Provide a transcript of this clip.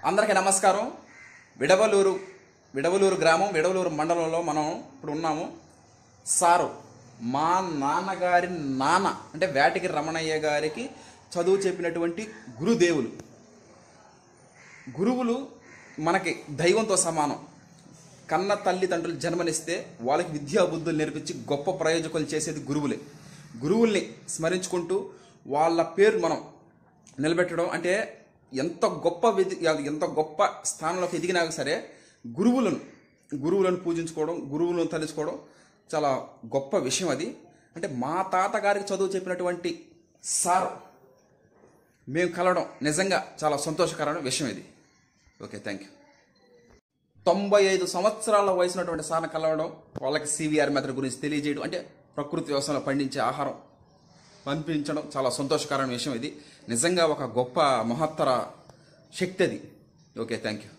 అందరికీ నమస్కారం విడవలూరు విడవలూరు గ్రామం విడవలూరు మండలంలో మనం ఇప్పుడు ఉన్నాము సారు మా నాన్నగారి నాన్న అంటే వేటకి రమణయ్య గారికి చదువు చెప్పినటువంటి గురుదేవులు గురువులు మనకి దైవంతో సమానం కన్న తల్లిదండ్రులు జన్మనిస్తే వాళ్ళకి విద్యా బుద్ధులు నేర్పించి గొప్ప ప్రయోజకులు చేసేది గురువులే గురువుల్ని స్మరించుకుంటూ వాళ్ళ పేరు మనం నిలబెట్టడం అంటే ఎంత గొప్ప విధి ఎంత గొప్ప స్థానంలోకి ఎదిగినా సరే గురువులను గురువులను పూజించుకోవడం గురువులను తలుచుకోవడం చాలా గొప్ప విషయం అది అంటే మా తాతగారికి చదువు చెప్పినటువంటి సార్ మేము కలవడం నిజంగా చాలా సంతోషకరమైన విషయం ఇది ఓకే థ్యాంక్ యూ తొంభై ఐదు సంవత్సరాల వయసున్నటువంటి సార్ని కలవడం వాళ్ళకి సివిఆర్ మెథడ్ గురించి తెలియజేయడం అంటే ప్రకృతి వ్యవసాయంలో పండించే ఆహారం పంపించడం చాలా సంతోషకరమైన విషయం ఇది నిజంగా ఒక గొప్ప మహత్తర శక్తి అది ఓకే థ్యాంక్ యూ